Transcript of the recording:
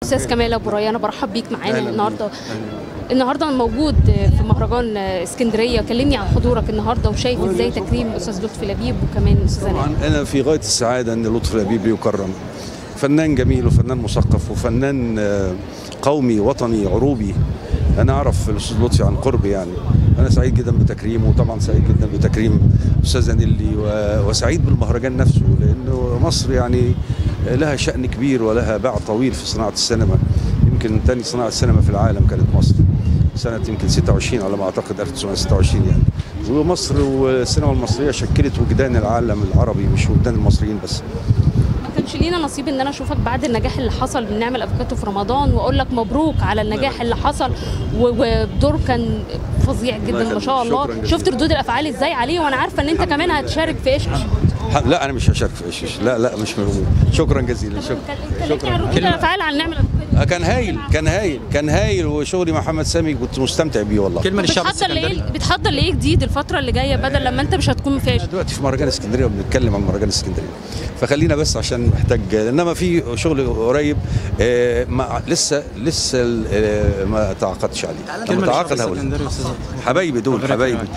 استاذ كمال ابو ريان برحب بيك معانا أهلاً النهارده بيك. أهلاً. النهارده موجود في مهرجان اسكندريه كلمني عن حضورك النهارده وشايف ازاي تكريم استاذ لطفي لبيب وكمان استاذه طبعا نادية. انا في غايه السعاده ان لطفي لبيب يكرم فنان جميل وفنان مثقف وفنان آه، قومي وطني عروبي انا اعرف الاستاذ لطفي عن قرب يعني انا سعيد جدا بتكريمه وطبعا سعيد جدا بتكريم استاذه نيلي و- وسعيد بالمهرجان نفسه لانه مصر يعني لها شان كبير ولها باع طويل في صناعه السينما يمكن تاني صناعه السينما في العالم كانت مصر سنه يمكن 26 على ما اعتقد 1926 يعني ومصر والسينما المصريه شكلت وجدان العالم العربي مش وجدان المصريين بس ما كانش لينا نصيب ان انا اشوفك بعد النجاح اللي حصل بنعمل افوكاتو في رمضان واقول لك مبروك على النجاح اللي حصل و- ودور كان فظيع جدا ما شاء يخليك. شكراً الله جزيلاً. شفت ردود الافعال ازاي عليه وانا عارفه ان انت كمان هتشارك في ايش ح- لا انا مش هشارك في ايش إيش. لا لا مش موجود شكرا جزيلا شكرا كلمني عن ردود الافعال عن نعمل أفوكاتو. آه، كان هايل كان هايل كان هايل وشغلي مع محمد سامي كنت مستمتع بيه والله كلمه للشعب بتحضر السكندري لايه بتحضر لايه جديد الفتره اللي جايه بدل لما انت مش هتكون في ايش دلوقتي في مهرجان اسكندريه وبنتكلم عن مهرجان اسكندريه فخلينا بس عشان محتاج انما في شغل قريب آه، ما لسه لسه آه، ما تعاقدش عليه كلمه لما للشعب تعاقد هقول السكندري يا استاذ حبايبي دول ربنا حبايبي يكرمك.